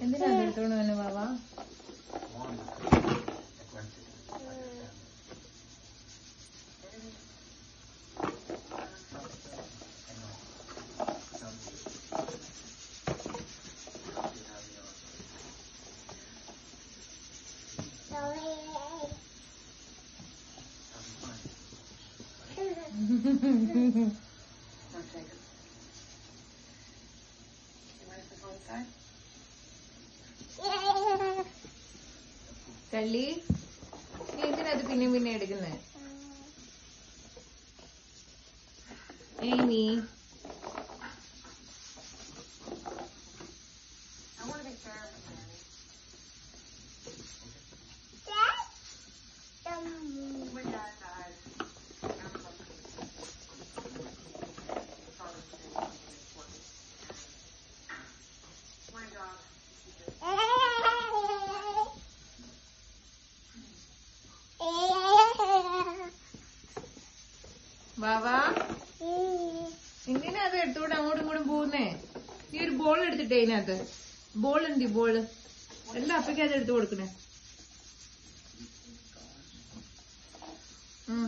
എന്തിനാ അത് എടുത്തോണ്ട് തന്നെ ബാബാ കള്ളി നീ എന്തിനാ അത് പിന്നെ പിന്നെ എടുക്കുന്നേ ഏമി ബാബാ എന്തിനാ അത് എടുത്തോണ്ട് അങ്ങോട്ടും ഇങ്ങോട്ടും പോകുന്നേ നീ ഒരു ബോൾ എടുത്തിട്ടേ ഇതിനകത്ത് ബോൾ ഉണ്ട് ബോള് എല്ലാം അപ്പയ്ക്ക് അത് എടുത്തു കൊടുക്കണേ ഉം.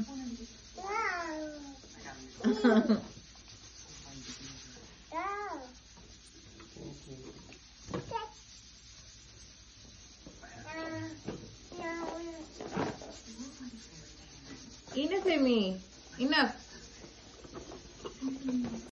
ഇന്ന സെമി ഇന്ന